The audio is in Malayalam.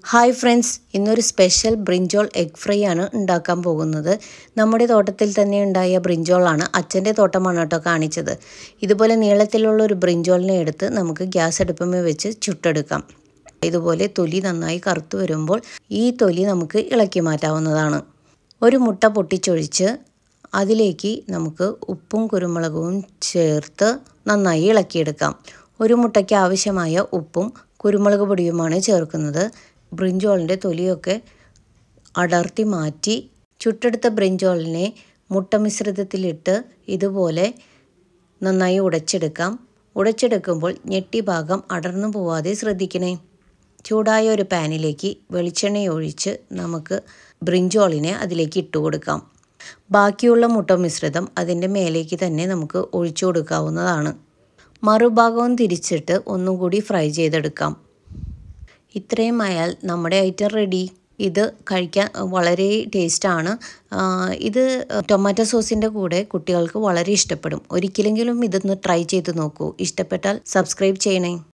ഹായ് ഫ്രണ്ട്സ് ഇന്നൊരു സ്പെഷ്യൽ ബ്രിഞ്ചോൾ എഗ് ഫ്രൈ ആണ് ഉണ്ടാക്കാൻ പോകുന്നത് നമ്മുടെ തോട്ടത്തിൽ തന്നെ ഉണ്ടായ ബ്രിഞ്ചോളാണ് അച്ഛൻ്റെ തോട്ടമാണ് കേട്ടോ കാണിച്ചത് ഇതുപോലെ നീളത്തിലുള്ള ഒരു ബ്രിഞ്ചോളിനെ എടുത്ത് നമുക്ക് ഗ്യാസ് അടുപ്പമേ വെച്ച് ചുട്ടെടുക്കാം ഇതുപോലെ തൊലി നന്നായി കറുത്തു വരുമ്പോൾ ഈ തൊലി നമുക്ക് ഇളക്കി മാറ്റാവുന്നതാണ് ഒരു മുട്ട പൊട്ടിച്ചൊഴിച്ച് അതിലേക്ക് നമുക്ക് ഉപ്പും കുരുമുളകും ചേർത്ത് നന്നായി ഇളക്കിയെടുക്കാം ഒരു മുട്ടയ്ക്ക് ആവശ്യമായ ഉപ്പും കുരുമുളക് പൊടിയുമാണ് ചേർക്കുന്നത് ബ്രിഞ്ചോളിൻ്റെ തൊലിയൊക്കെ അടർത്തി മാറ്റി ചുട്ടെടുത്ത ബ്രിഞ്ചോളിനെ മുട്ട മിശ്രിതത്തിലിട്ട് ഇതുപോലെ നന്നായി ഉടച്ചെടുക്കാം ഉടച്ചെടുക്കുമ്പോൾ ഞെട്ടി ഭാഗം അടർന്നു പോവാതെ ശ്രദ്ധിക്കണേ ചൂടായ ഒരു പാനിലേക്ക് വെളിച്ചെണ്ണ ഒഴിച്ച് നമുക്ക് ബ്രിഞ്ചോളിനെ അതിലേക്ക് ഇട്ട് കൊടുക്കാം ബാക്കിയുള്ള മുട്ട മിശ്രിതം അതിൻ്റെ മേലേക്ക് തന്നെ നമുക്ക് ഒഴിച്ചു കൊടുക്കാവുന്നതാണ് മറുഭാഗവും തിരിച്ചിട്ട് ഒന്നും കൂടി ഫ്രൈ ചെയ്തെടുക്കാം ഇത്രയും ആയാൽ നമ്മുടെ ഐറ്റം റെഡി ഇത് കഴിക്കാൻ വളരെ ടേസ്റ്റാണ് ഇത് ടൊമാറ്റോ സോസിൻ്റെ കൂടെ കുട്ടികൾക്ക് വളരെ ഇഷ്ടപ്പെടും ഒരിക്കലെങ്കിലും ഇതൊന്ന് ട്രൈ ചെയ്ത് നോക്കൂ ഇഷ്ടപ്പെട്ടാൽ സബ്സ്ക്രൈബ് ചെയ്യണേ